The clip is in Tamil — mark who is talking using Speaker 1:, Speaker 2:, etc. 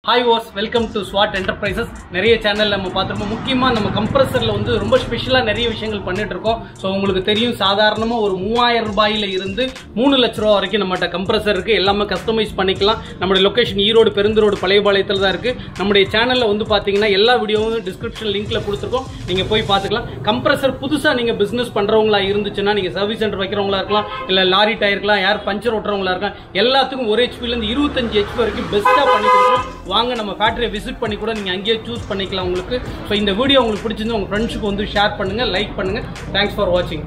Speaker 1: hi was welcome to Swad enterprises நிறைய சேனல் நம்ம பார்த்துருப்போம் முக்கியமாக நம்ம கம்ப்ரஸரில் வந்து ரொம்ப ஸ்பெஷலாக நிறைய விஷயங்கள் பண்ணிட்டு இருக்கோம் ஸோ உங்களுக்கு தெரியும் சாதாரணமாக ஒரு மூவாயிரம் ரூபாயில இருந்து மூணு லட்ச ரூபா வரைக்கும் நம்மகிட்ட கம்ப்ரஸர் இருக்கு எல்லாமே கஸ்டமைஸ் பண்ணிக்கலாம் நம்மளுடைய லொகேஷன் ஈரோடு பெருந்தரோடு பழையபாளையத்தில் தான் இருக்கு நம்முடைய சேனலில் வந்து பார்த்தீங்கன்னா எல்லா வீடியோவும் டிஸ்கிரிப்ஷன் லிங்க்ல கொடுத்துருக்கோம் நீங்க போய் பார்த்துக்கலாம் கம்ப்ரஸர் புதுசாக நீங்க பிசினஸ் பண்றவங்களா இருந்துச்சுன்னா நீங்க சர்வீஸ் சென்டர் வைக்கிறவங்களா இருக்கலாம் இல்ல லாரி டயருக்கலாம் யார் பஞ்சர் ஓட்டுறவங்களா இருக்கலாம் எல்லாத்துக்கும் ஒரு ஹெச்பில இருந்து இருபத்தஞ்சு ஹெச்பி வரைக்கும் பெஸ்ட்டாக பண்ணி கொடுக்குறோம் வாங்க நம்ம ஃபேக்டரியை விசிட் பண்ணி கூட நீங்க அங்கேயே சூஸ் பண்ணிக்கலாம் உங்களுக்கு ஸோ இந்த வீடியோ உங்களுக்கு பிடிச்சிருந்து உங்க ஃப்ரெண்ட்ஸுக்கு வந்து ஷேர் பண்ணுங்க லைக் பண்ணுங்க தேங்க்ஸ் ஃபார் வாட்சிங்